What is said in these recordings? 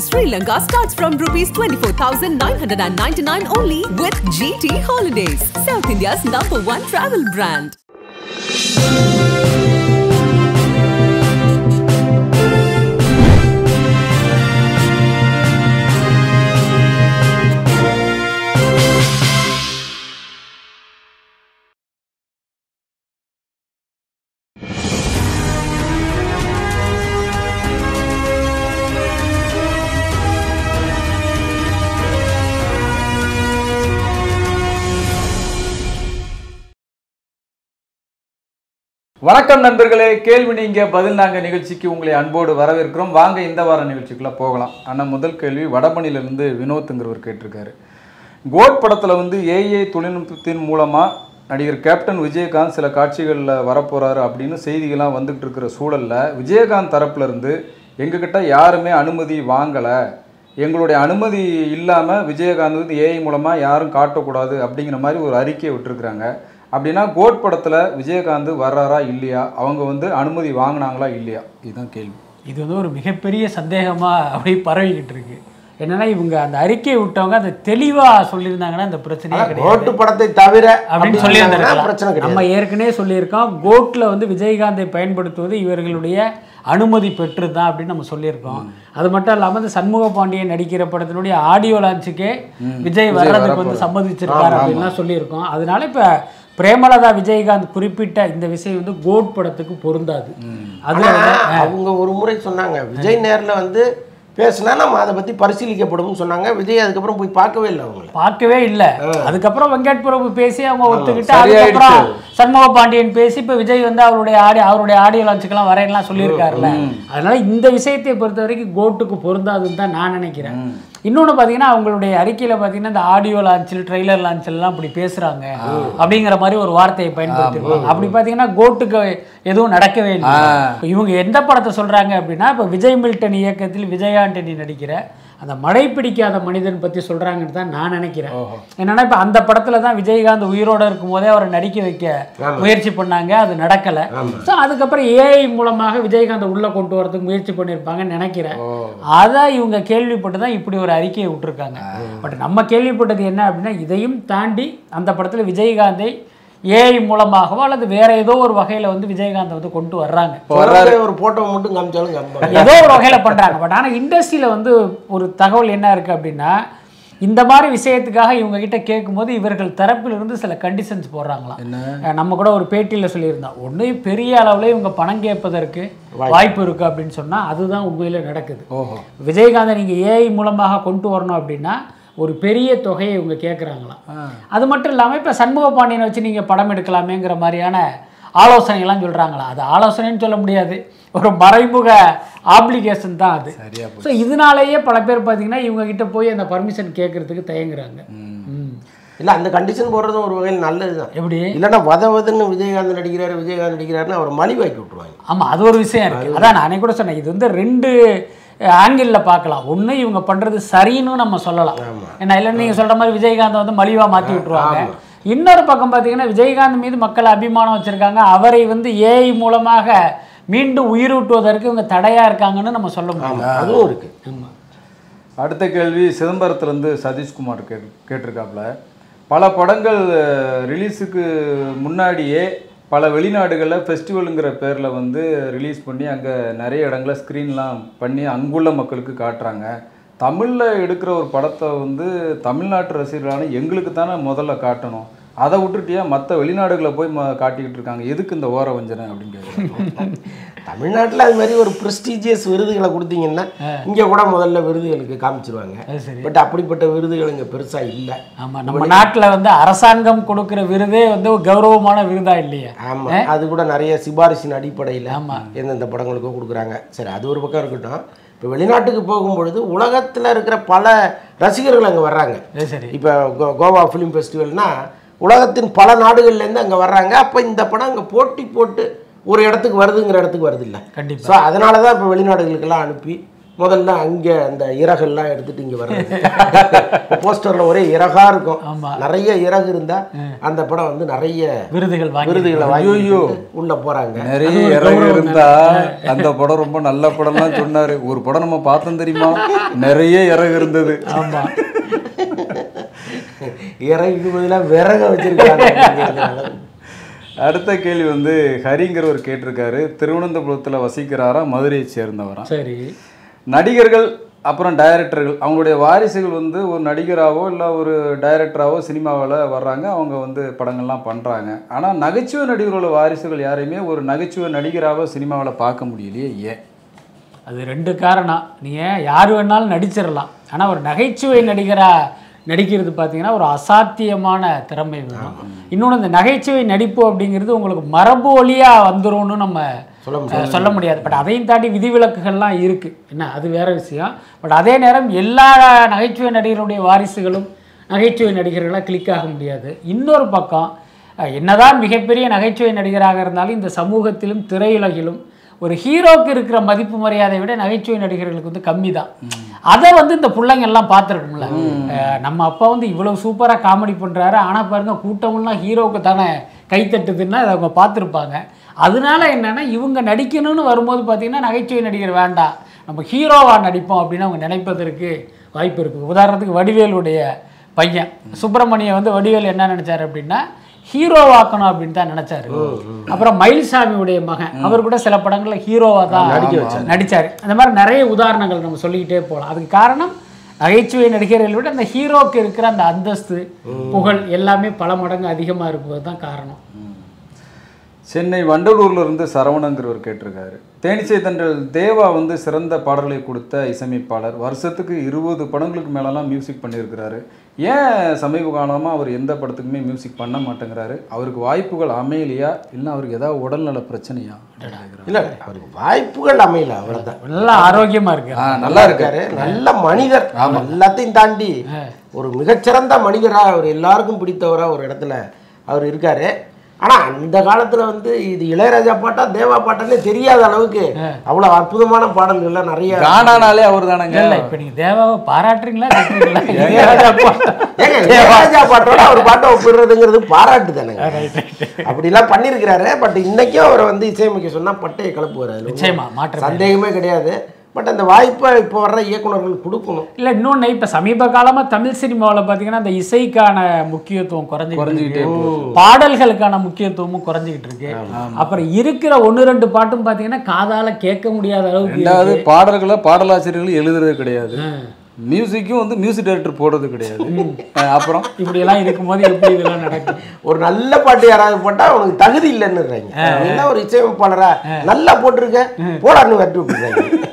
to Sri Lanka starts from rupees 24,999 only with GT Holidays, South India's number one travel brand. வணக்கம் நண்பர்களே கேள்வி நீங்க பதில் நாங்க நிகழ்ச்சிக்கு உங்களை அன்போடு வரவேற்கிறோம் வாங்க இந்த வார நிகழ்ச்சிக்குள்ள போகலாம் ஆனா முதல் கேள்வி வடபணியிலிருந்து வினோத்துங்கிறவர் கேட்டிருக்காரு கோட் படத்துல வந்து ஏஐ தொழில்நுட்பத்தின் மூலமா நடிகர் கேப்டன் விஜயகாந்த் சில காட்சிகளில் வரப்போறாரு அப்படின்னு செய்திகள்லாம் வந்துகிட்டு இருக்கிற சூழல்ல விஜயகாந்த் தரப்புல இருந்து எங்ககிட்ட யாருமே அனுமதி வாங்கலை எங்களுடைய அனுமதி இல்லாமல் விஜயகாந்த் வந்து ஏஐ மூலமாக யாரும் காட்டக்கூடாது அப்படிங்கிற மாதிரி ஒரு அறிக்கையை விட்டுருக்குறாங்க அப்படின்னா கோட் படத்தில் விஜயகாந்த் வர்றாரா இல்லையா அவங்க வந்து அனுமதி வாங்கினாங்களா இல்லையா இதுதான் கேள்வி இது வந்து ஒரு மிகப்பெரிய சந்தேகமாக அப்படியே பரவிக்கிட்டு இருக்கு என்னன்னா இவங்க அந்த அறிக்கையை விட்டவங்க அதை தெளிவாக சொல்லியிருந்தாங்கன்னா இந்த பிரச்சனையே கிடையாது ஓட்டு படத்தை தவிர அப்படின்னு சொல்லியிருந்தாங்கன்னா பிரச்சனை சொல்லியிருந்திருக்கலாம் கிடையாது நம்ம ஏற்கனவே சொல்லியிருக்கோம் கோட்ல வந்து விஜயகாந்தை பயன்படுத்துவது இவர்களுடைய அனுமதி பெற்று தான் அப்படின்னு நம்ம சொல்லியிருக்கோம் அது மட்டும் இல்லாமல் இந்த சண்முக பாண்டியன் நடிக்கிற படத்தினுடைய ஆடியோ லான்ச்சுக்கே விஜய் வர்றதுக்கு வந்து சம்மதிச்சிருக்காரு அப்படின்லாம் சொல்லியிருக்கோம் அதனால இப்போ பிரேமலதா விஜயகாந்த் குறிப்பிட்ட இந்த விஷயம் வந்து கோட் படத்துக்கு பொருந்தாது அது ஆனா, அவங்க ஒரு முறை சொன்னாங்க விஜய் நேர்ல வந்து பேசினா நம்ம அதை பத்தி பரிசீலிக்கப்படும் சொன்னாங்க விஜய் அதுக்கப்புறம் போய் பார்க்கவே இல்லை அவங்கள பார்க்கவே இல்ல அதுக்கப்புறம் வெங்கட் பிரபு பேசி அவங்க ஒத்துக்கிட்டு சரியாயிடுச்சு. அதுக்கப்புறம் சண்முக பாண்டியன் பேசி இப்ப விஜய் வந்து அவருடைய ஆடி அவருடைய ஆடியோ லான்ச்சுக்கெல்லாம் வரேன்லாம் சொல்லியிருக்காருல்ல அதனால இந்த விஷயத்தை பொறுத்த வரைக்கும் கோட்டுக்கு பொருந்தாதுன்னு தான் நான் நினைக்கிறேன் இன்னொன்னு பாத்தீங்கன்னா அவங்களுடைய அறிக்கையில பாத்தீங்கன்னா இந்த ஆடியோ லான்ச்சில் ட்ரெய்லர் லான்ச்சில்லாம் அப்படி பேசுறாங்க அப்படிங்கிற மாதிரி ஒரு வார்த்தையை பயன்படுத்திருப்பாங்க அப்படி பாத்தீங்கன்னா கோட்டுக்கு எதுவும் நடக்கவே இல்லை இப்ப இவங்க எந்த படத்தை சொல்றாங்க அப்படின்னா இப்ப விஜய் மில்டன் இயக்கத்தில் விஜய் ஆண்டனி நடிக்கிற அந்த மழை பிடிக்காத மனிதன் பத்தி சொல்றாங்கன்னு தான் நான் நினைக்கிறேன் என்னன்னா இப்ப அந்த படத்துல தான் விஜயகாந்த் உயிரோட இருக்கும் போதே அவரை நடிக்க வைக்க முயற்சி பண்ணாங்க அது நடக்கல ஸோ அதுக்கப்புறம் ஏஐ மூலமாக விஜயகாந்த் உள்ள கொண்டு வரதுக்கு முயற்சி பண்ணியிருப்பாங்கன்னு நினைக்கிறேன் அதை இவங்க கேள்விப்பட்டு தான் இப்படி ஒரு அறிக்கையை விட்டுருக்காங்க பட் நம்ம கேள்விப்பட்டது என்ன அப்படின்னா இதையும் தாண்டி அந்த படத்துல விஜயகாந்தை ஏஐ மூலமாகவோ அல்லது வேற ஏதோ ஒரு வகையில வந்து விஜயகாந்தை வந்து கொண்டு வர்றாங்க வர்றாரு ஒரு போட்டோ மட்டும் காமிச்சாலும் காமிப்பாங்க ஏதோ ஒரு வகையில பண்றாங்க பட் ஆனா இண்டஸ்ட்ரியில வந்து ஒரு தகவல் என்ன இருக்கு அப்படின்னா இந்த மாதிரி விஷயத்துக்காக இவங்க கிட்ட கேட்கும்போது இவர்கள் தரப்பிலிருந்து சில கண்டிஷன்ஸ் போடுறாங்களாம் அஹ் நம்ம கூட ஒரு பேட்டியில சொல்லியிருந்தோம் ஒண்ணு பெரிய அளவுல இவங்க பணம் கேட்பதற்கு வாய்ப்பு இருக்கு அப்படின்னு சொன்னா அதுதான் உண்மையில நடக்குது ஓஹோ விஜயகாந்தை நீங்க ஏஐ மூலமாக கொண்டு வரணும் அப்படின்னா ஒரு பெரிய தொகையை இவங்க கேட்குறாங்களாம் அது மட்டும் இல்லாமல் இப்போ சண்முக பாண்டியனை வச்சு நீங்கள் படம் எடுக்கலாமேங்கிற மாதிரியான ஆலோசனைகள்லாம் சொல்கிறாங்களா அது ஆலோசனைன்னு சொல்ல முடியாது ஒரு மறைமுக ஆப்ளிகேஷன் தான் அது சரியா ஸோ இதனாலேயே பல பேர் பார்த்தீங்கன்னா இவங்க கிட்ட போய் அந்த பர்மிஷன் கேட்கறதுக்கு தயங்குறாங்க ம். இல்ல அந்த கண்டிஷன் போடுறதும் ஒரு வகையில் நல்லதுதான் எப்படி இல்லைன்னா வத வதன்னு விஜயகாந்த் நடிக்கிறாரு விஜயகாந்த் நடிக்கிறாருன்னு அவர் மலிவாக்கி விட்டுருவாங்க ஆமா அது ஒரு விஷயம் இருக்கு அதான் நானே கூட சொன்னேன் இது வந்து ரெண்டு ஆங்கிளில் பார்க்கலாம் ஒண்ணு இவங்க பண்றது சரின்னு நம்ம சொல்லலாம் ஏன்னா இல்லை நீங்க சொல்ற மாதிரி விஜயகாந்த் வந்து மலிவா மாத்தி விட்டுருவாங்க இன்னொரு பக்கம் பார்த்தீங்கன்னா விஜயகாந்த் மீது மக்கள் அபிமானம் வச்சிருக்காங்க அவரை வந்து ஏஐ மூலமாக மீண்டும் உயிரூட்டுவதற்கு இவங்க தடையா இருக்காங்கன்னு நம்ம சொல்ல முடியும் அதுவும் இருக்கு ஆமா அடுத்த கேள்வி சிதம்பரத்துலேருந்து சதீஷ்குமார் கே கேட்டிருக்காப்புல பல படங்கள் ரிலீஸுக்கு முன்னாடியே பல வெளிநாடுகளில் ஃபெஸ்டிவலுங்கிற பேரில் வந்து ரிலீஸ் பண்ணி அங்கே நிறைய இடங்களில் ஸ்க்ரீன்லாம் பண்ணி அங்குள்ள மக்களுக்கு காட்டுறாங்க தமிழில் எடுக்கிற ஒரு படத்தை வந்து தமிழ்நாட்டு ரசிகர்களான எங்களுக்கு தானே முதல்ல காட்டணும் அதை விட்டுட்டியா மற்ற வெளிநாடுகளை போய் ம காட்டிக்கிட்டு இருக்காங்க எதுக்கு இந்த ஓர வஞ்சனை அப்படின்னு கேட்குறாங்க தமிழ்நாட்டுல அது மாதிரி ஒரு ப்ரெஸ்டீஜியஸ் விருதுகளை கொடுத்தீங்கன்னா இங்க கூட முதல்ல விருதுகளுக்கு காமிச்சிருவாங்க அது சரி பட் அப்படிப்பட்ட விருதுகள் இங்க பெருசா இல்ல ஆமா நம்ம நாட்டுல வந்து அரசாங்கம் கொடுக்கிற விருதே வந்து ஒரு கௌரவமான விருதா இல்லையா ஆமா அது கூட நிறைய சிபாரிசின் அடிப்படையில் ஆமா. எந்தெந்த படங்களுக்கோ கொடுக்குறாங்க சரி அது ஒரு பக்கம் இருக்கட்டும் இப்போ வெளிநாட்டுக்கு போகும்பொழுது உலகத்தில் இருக்கிற பல ரசிகர்கள் அங்கே வர்றாங்க அது சரி இப்போ கோ- கோவா ஃபிலிம் ஃபெஸ்டிவல்னா உலகத்தின் பல நாடுகள்லேருந்து அங்கே வர்றாங்க அப்போ இந்த படம் அங்கே போட்டி போட்டு ஒரு இடத்துக்கு வருதுங்கிற இடத்துக்கு வருது இல்லை கண்டிப்பா ஸோ அதனால தான் இப்போ வெளிநாடுகளுக்கெல்லாம் அனுப்பி முதல்ல அங்கே அந்த இறகெல்லாம் எடுத்துட்டு இங்கே வர்றது போஸ்டரில் ஒரே இறகா இருக்கும் ஆமா. நிறைய இறகு இருந்தா அந்த படம் வந்து நிறைய விருதுகள் வாங்கி விருதுகளை வாங்கி உள்ள போறாங்க நிறைய இறகு இருந்தா அந்த படம் ரொம்ப நல்ல படம்லாம் சொன்னாரு ஒரு படம் நம்ம பார்த்தோம் தெரியுமா நிறைய இறகு இருந்தது ஆமா இறகுக்கு பதிலாக விறக வச்சிருக்காங்க அப்படிங்கிற அளவு. அடுத்த கேள்வி வந்து ஹரிங்கிறவர் கேட்டிருக்காரு திருவனந்தபுரத்தில் வசிக்கிறாரா மதுரையை சேர்ந்தவரா சரி நடிகர்கள் அப்புறம் டைரக்டர்கள் அவங்களுடைய வாரிசுகள் வந்து ஒரு நடிகராவோ இல்லை ஒரு டைரக்டராவோ சினிமாவில் வர்றாங்க அவங்க வந்து படங்கள்லாம் பண்ணுறாங்க ஆனால் நகைச்சுவை நடிகர்களோட வாரிசுகள் யாரையுமே ஒரு நகைச்சுவை நடிகராவோ சினிமாவில் பார்க்க முடியலையே ஏன் அது ரெண்டு காரணம் நீங்கள் யார் வேணாலும் நடிச்சிடலாம் ஆனால் ஒரு நகைச்சுவை நடிகராக நடிக்கிறது பார்த்தீங்கன்னா ஒரு அசாத்தியமான திறமை வேணும் இன்னொன்று இந்த நகைச்சுவை நடிப்பு அப்படிங்கிறது உங்களுக்கு மரபு வழியாக வந்துரும்னு நம்ம சொல்ல அஹ், சொல்ல முடியாது பட் அதையும் தாண்டி விதிவிலக்குகள்லாம் இருக்குது என்ன அது வேற விஷயம் பட் அதே நேரம் எல்லா நகைச்சுவை நடிகருடைய வாரிசுகளும் நகைச்சுவை நடிகர்களாக கிளிக் ஆக முடியாது இன்னொரு பக்கம் அஹ், என்னதான் மிகப்பெரிய நகைச்சுவை நடிகராக இருந்தாலும் இந்த சமூகத்திலும் திரையுலகிலும் ஒரு ஹீரோக்கு இருக்கிற மதிப்பு மரியாதை விட நகைச்சுவை நடிகர்களுக்கு வந்து கம்மி தான் அதை வந்து இந்த பிள்ளைங்க எல்லாம் பார்த்துருக்கும்ல அஹ், நம்ம அப்பா வந்து இவ்வளவு சூப்பராக காமெடி பண்ணுறாரு ஆனால் பாருங்க கூட்டமெல்லாம் ஹீரோவுக்கு தானே கைத்தட்டுதுன்னா அதை அவங்க பார்த்துருப்பாங்க அதனால என்னன்னா இவங்க நடிக்கணும்னு வரும்போது பார்த்தீங்கன்னா நகைச்சுவை நடிகர் வேண்டாம் நம்ம ஹீரோவா நடிப்போம் அப்படின்னு அவங்க நினைப்பதற்கு வாய்ப்பு இருக்குது உதாரணத்துக்கு வடிவேலுடைய பையன் சுப்பிரமணியம் வந்து வடிவேல் என்ன நினைச்சாரு அப்படின்னா ஹீரோவாக்கணும் அப்படின்னு தான் நினைச்சாரு அப்புறம் மயில்சாமியுடைய மகன் அவர் கூட சில படங்கள்ல ஹீரோவா தான் நடிச்சாரு அந்த மாதிரி நிறைய உதாரணங்கள் நம்ம சொல்லிக்கிட்டே போகலாம் அதுக்கு காரணம் நகைச்சுவை நடிகர்களை விட அந்த ஹீரோக்கு இருக்கிற அந்த அந்தஸ்து புகழ் எல்லாமே பல மடங்கு அதிகமா இருப்பது தான் காரணம் சென்னை வண்டலூர்ல இருந்து சரவணங்கிறவர் கேட்டிருக்காரு தேனிசை தண்டல் தேவா வந்து சிறந்த பாடல்களை கொடுத்த இசையமைப்பாளர் வருஷத்துக்கு இருபது படங்களுக்கு மேலெல்லாம் மியூசிக் பண்ணியிருக்கிறாரு ஏன் சமீப காலமாக அவர் எந்த படத்துக்குமே மியூசிக் பண்ண மாட்டேங்கிறாரு அவருக்கு வாய்ப்புகள் அமையலையா இல்லை அவருக்கு ஏதாவது உடல்நல பிரச்சனையா இல்ல அவருக்கு வாய்ப்புகள் அமையல அவ்வளவுதான் நல்லா ஆரோக்கியமா இருக்கு ஆ நல்லா இருக்காரு இருக்காரு நல்ல மனிதர் எல்லாத்தையும் தாண்டி ஒரு மிகச்சிறந்த மனிதரா அவர் எல்லாருக்கும் பிடித்தவரா ஒரு இடத்துல அவர் இருக்காரு ஆனா அந்த காலத்துல வந்து இது இளையராஜா பாட்டா தேவா பாட்டானே தெரியாத அளவுக்கு அவ்வளவு அற்புதமான பாடல்கள்லாம் நிறைய காணானாலே அவர் தானங்க இல்ல இப்ப நீங்க தேவாவை பாராட்டுறீங்களா திட்டுறீங்களா? இளையராஜா பாட்டு. ஏங்க இளையராஜா பாட்டோட அவர் பாட்டை ஒப்பிடுறதுங்கிறது பாராட்டு தானேங்க Right, right. அப்படிலாம் பண்ணியிருக்கிறாரு பட் இன்னைக்கும் அவரை வந்து இசையமைக்க சொன்னா பட்டையை கிளப்புவார் அதுல ஒண்ணும் நிச்சயமா மாற்றம் சந்தேகமே கிடையாது பட் அந்த வாய்ப்பை இப்போ வர்ற இயக்குனர்கள் கொடுக்கணும் இல்ல இன்னொன்னு இப்ப சமீப காலமா தமிழ் சினிமாவுல பாத்தீங்கன்னா அந்த இசைக்கான முக்கியத்துவம் குறைஞ்சிக்கிட்டு குறைஞ்சிக்கிட்டே இருக்கு பாடல்களுக்கான முக்கியத்துவமும் குறைஞ்சிக்கிட்டு இருக்கு அப்புறம் இருக்கிற ஒன்னு ரெண்டு பாட்டும் பாத்தீங்கன்னா காதால கேட்க முடியாத அளவுக்கு ரெண்டாவது பாடல்களை பாடலாசிரியர்கள் எழுதுறது கிடையாது மியூசிக்கும் வந்து மியூசிக் டைரக்டர் போடுறது கிடையாது அஹ் அப்புறம் இப்படி எல்லாம் இருக்கும்போது எப்படி இதெல்லாம் நடக்கும் ஒரு நல்ல பாட்டு யாராவது போட்டா அவனுக்கு தகுதி இல்லைன்னுறாங்க என்ன ஒரு இசையமைப்பாளரா நல்லா போட்டிருக்க போடான்னு வரட்டு விட்டுறாங்க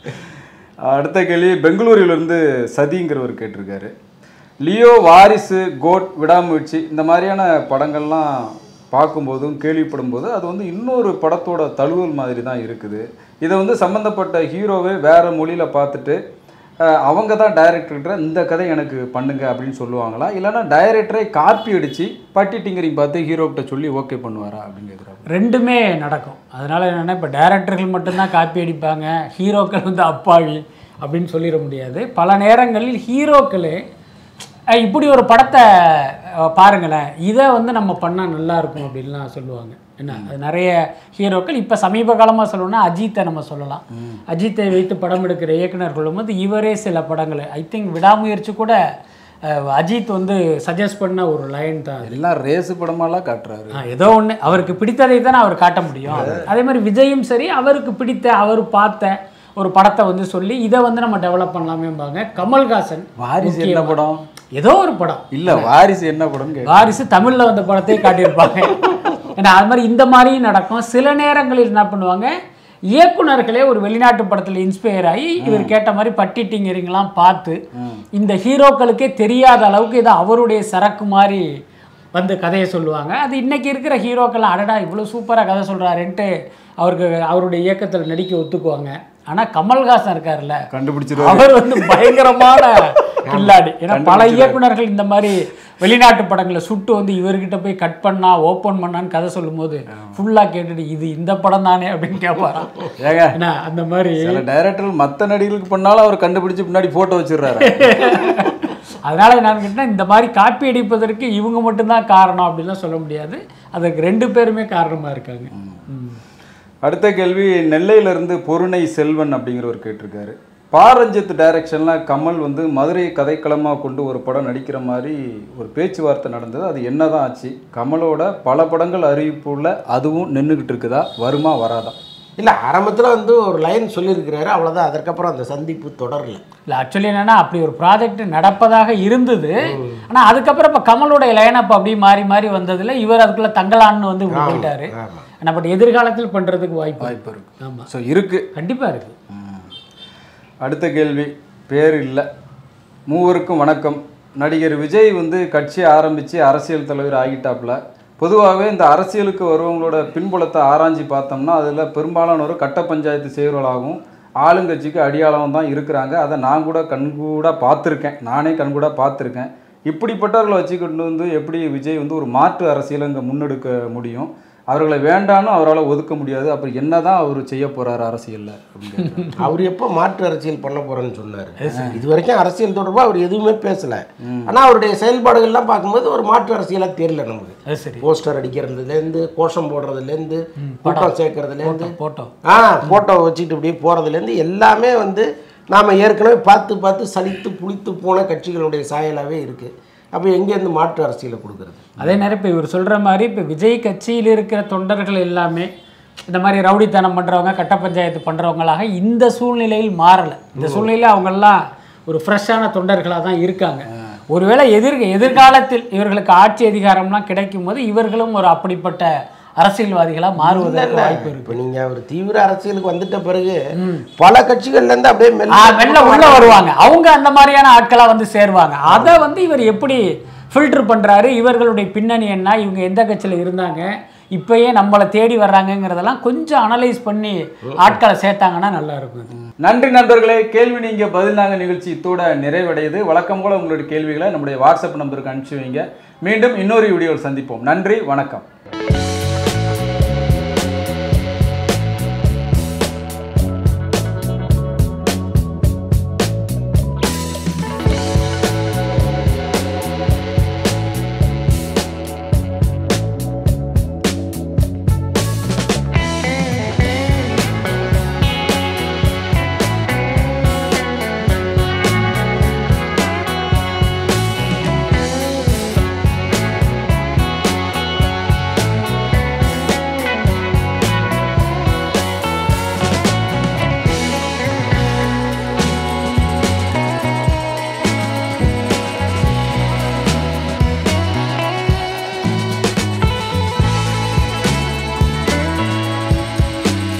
அடுத்த கேள்வி பெங்களூரிலிருந்து சதிங்கிறவர் கேட்டிருக்காரு லியோ வாரிசு கோட் விடாமுயற்சி இந்த மாதிரியான படங்கள்லாம் பார்க்கும்போதும் கேள்விப்படும் போது அது வந்து இன்னொரு படத்தோட தழுவல் மாதிரி தான் இருக்குது இதை வந்து சம்மந்தப்பட்ட ஹீரோவே வேற மொழியில் பார்த்துட்டு அஹ், அவங்க தான் டைரக்டர்கிட்ட இந்த கதை எனக்கு பண்ணுங்க அப்படின்னு சொல்லுவாங்களா இல்லைன்னா டைரக்டரை காப்பி அடித்து பட்டி டிங்கரிங் பார்த்து ஹீரோக்கிட்ட சொல்லி ஓகே பண்ணுவாரா அப்படின்னு கேட்குறாங்க ரெண்டுமே நடக்கும் அதனால என்னன்னா இப்போ டேரக்டர்கள் மட்டும்தான் காப்பி அடிப்பாங்க ஹீரோக்கள் வந்து அப்பாவி அப்படின்னு சொல்லிட முடியாது பல நேரங்களில் ஹீரோக்களே அஹ், இப்படி ஒரு படத்தை அஹ், பாருங்களேன் இதை வந்து நம்ம பண்ணால் நல்லா இருக்கும் அப்படின்லாம் சொல்லுவாங்க என்ன அது நிறைய ஹீரோக்கள் இப்போ சமீப காலமாக சொல்லணும்னா அஜித்தை நம்ம சொல்லலாம் அஜித்தை வைத்து படம் எடுக்கிற இயக்குனர்களும் வந்து இவரே சில படங்களை ஐ திங்க் விடாமுயற்சி கூட அஹ், அஜித் வந்து சஜஸ்ட் பண்ண ஒரு லைன் தான் அது. எல்லாம் ரேஸு படமாலாம் காட்டுறாரு ஆ, ஏதோ ஒன்று அவருக்கு பிடித்ததை தானே அவர் காட்ட முடியும் அதே மாதிரி விஜயும் சரி அவருக்கு பிடித்த அவர் பார்த்த ஒரு படத்தை வந்து சொல்லி இதை வந்து நம்ம டெவலப் பண்ணலாமேம்பாங்க கமல்ஹாசன் வாரிசு என்ன படம் ஏதோ ஒரு படம் இல்லை வாரிசு என்ன படம்னு கேட்க வாரிசு தமிழ்ல வந்த படத்தையே காட்டியிருப்பாங்க ஏன்னா அது மாதிரி இந்த மாதிரியும் நடக்கும் சில நேரங்களில் என்ன பண்ணுவாங்க இயக்குனர்களே ஒரு வெளிநாட்டு படத்தில் இன்ஸ்பயர் ஆகி இவர் கேட்ட மாதிரி பட்டி டிங்கரிங்லாம் பார்த்து இந்த ஹீரோக்களுக்கே தெரியாத அளவுக்கு இது அவருடைய சரக்கு மாதிரி வந்து கதையை சொல்லுவாங்க அது இன்னைக்கு இருக்கிற ஹீரோக்கள் அடடா இவ்வளோ சூப்பராக கதை சொல்கிறாருன்ட்டு அவருக்கு அவருடைய இயக்கத்தில் நடிக்க ஒத்துக்குவாங்க ஆனால் கமல்ஹாசன் இருக்காருல்ல கண்டுபிடிச்சிருவாரு அவர் வந்து பயங்கரமான கில்லாடி ஏன்னா பல இயக்குனர்கள் இந்த மாதிரி வெளிநாட்டு படங்களை சுட்டு வந்து இவர்கிட்ட போய் கட் பண்ணா ஓப்பன் பண்ணான்னு கதை சொல்லும்போது ஃபுல்லா கேட்டுட்டு இது இந்த படம் தானே அப்படின்னு கேட்பாராம் ஏங்க என்ன அந்த மாதிரி சில டைரக்டர் மற்ற நடிகர்களுக்கு பண்ணாலும் அவர் கண்டுபிடிச்சு பின்னாடி போட்டோ வச்சிடுறாரு அதனால என்னன்னு கேட்டால் இந்த மாதிரி காப்பி அடிப்பதற்கு இவங்க மட்டும்தான் காரணம் அப்படின்லாம் சொல்ல முடியாது அதுக்கு ரெண்டு பேருமே காரணமா இருக்காங்க ம். அடுத்த கேள்வி நெல்லையிலிருந்து பொருணை செல்வன் அப்படிங்கிறவர் கேட்டிருக்காரு பாரஞ்சித் டைரக்ஷன்ல கமல் வந்து மதுரை கதைக்களமாக கொண்டு ஒரு படம் நடிக்கிற மாதிரி ஒரு பேச்சுவார்த்தை நடந்தது அது என்னதான் ஆச்சு கமலோட பல படங்கள் அறிவிப்புள்ள அதுவும் நின்றுக்கிட்டு இருக்குதா வருமா வராதா இல்லை ஆரம்பத்தில் வந்து ஒரு லைன் சொல்லியிருக்கிறாரு அவ்வளோதான் அதற்கப்புறம் அந்த சந்திப்பு தொடரல இல்லை ஆக்சுவலி என்னன்னா அப்படி ஒரு ப்ராஜெக்ட் நடப்பதாக இருந்தது ஆனா அதுக்கப்புறம் இப்போ கமலுடைய லைனப் அப்படி மாறி மாறி வந்ததுல இவர் அதுக்குள்ள தங்கலான்னு வந்து இப்படி போயிட்டாரு ஆமா. ஆனா பட் எதிர்காலத்தில் பண்றதுக்கு வாய்ப்பு வாய்ப்பு இருக்கு ஆமா ஸோ இருக்கு கண்டிப்பா இருக்கு அடுத்த கேள்வி பேர் இல்லை மூவருக்கும் வணக்கம் நடிகர் விஜய் வந்து கட்சி ஆரம்பித்து அரசியல் தலைவர் ஆகிட்டாப்புல பொதுவாகவே இந்த அரசியலுக்கு வருவங்களோட பின்புலத்தை ஆராய்ச்சி பார்த்தோம்னா அதில் பெரும்பாலானோர் கட்ட பஞ்சாயத்து செய்கிறவர்களாகவும் ஆளுங்கட்சிக்கு அடியாளம் தான் இருக்கிறாங்க அதை நான் கூட கண்கூட பார்த்துருக்கேன் நானே கண்கூட பார்த்துருக்கேன் இப்படிப்பட்டவர்களை வச்சுக்கிட்டு வந்து எப்படி விஜய் வந்து ஒரு மாற்று அரசியலை இங்கே முன்னெடுக்க முடியும் அவர்களை வேண்டான்னு அவரால் ஒதுக்க முடியாது அப்புறம் என்னதான் அவர் செய்ய போறாரு அரசியல்ல அப்படின்னு கேக்குறாரு. அவர் எப்போ மாற்று அரசியல் பண்ண போறேன்னு சொன்னார் இது வரைக்கும் அரசியல் தொடர்பாக அவர் எதுவுமே பேசல ஆனால் அவருடைய செயல்பாடுகள்லாம் பார்க்கும்போது ஒரு மாற்று அரசியலாக தெரியல நமக்கு அது சரி போஸ்டர் அடிக்கிறதுலேருந்து கோஷம் போடுறதுலேருந்து கூட்டம் சேர்க்கறதுலேருந்து போட்டோம் ஆ ஃபோட்டோ வச்சுட்டு இப்படியே போகிறதுலேருந்து எல்லாமே வந்து நாம் ஏற்கனவே பார்த்து பார்த்து சலித்து புளித்து போன கட்சிகளுடைய சாயலாகவே இருக்குது அப்போ எங்கேருந்து மாற்று அரசியலை கொடுக்குறது அதே நேரம் இப்போ இவர் சொல்ற மாதிரி இப்போ விஜய் கட்சியில் இருக்கிற தொண்டர்கள் எல்லாமே இந்த மாதிரி ரவுடித்தனம் பண்றவங்க கட்ட பஞ்சாயத்து பண்றவங்களாக இந்த சூழ்நிலையில் மாறல இந்த சூழ்நிலையில் அவங்கெல்லாம் ஒரு ஃப்ரெஷ்ஷான தொண்டர்களாக தான் இருக்காங்க ஒருவேளை எதிர் எதிர்காலத்தில் இவர்களுக்கு ஆட்சி அதிகாரம்லாம் கிடைக்கும் போது இவர்களும் ஒரு அப்படிப்பட்ட அரசியல்வாதிகளாக மாறுவதற்கு வாய்ப்பு இருக்கு இப்போ நீங்கள் ஒரு தீவிர அரசியலுக்கு வந்துட்ட பிறகு பல கட்சிகள்லேருந்து அப்படியே ஆ, மெல்ல மெல்ல உள்ள வருவாங்க அவங்க அந்த மாதிரியான ஆட்களா வந்து சேருவாங்க அதை வந்து இவர் எப்படி ஃபில்டர் பண்றாரு இவர்களுடைய பின்னணி என்ன இவங்க எந்த கட்சியில இருந்தாங்க இப்பயே நம்மளை தேடி வர்றாங்கங்கிறதெல்லாம் கொஞ்சம் அனலைஸ் பண்ணி ஆட்களை சேர்த்தாங்கன்னா நல்லா இருக்கும் இது. நன்றி நண்பர்களே கேள்வி நீங்க பதில் நாங்க நிகழ்ச்சி இத்தோட நிறைவடையுது வழக்கம் போல உங்களுடைய கேள்விகளை நம்முடைய வாட்ஸ்அப் நம்பருக்கு அனுப்பிச்சு வைங்க மீண்டும் இன்னொரு வீடியோவில் சந்திப்போம் நன்றி வணக்கம்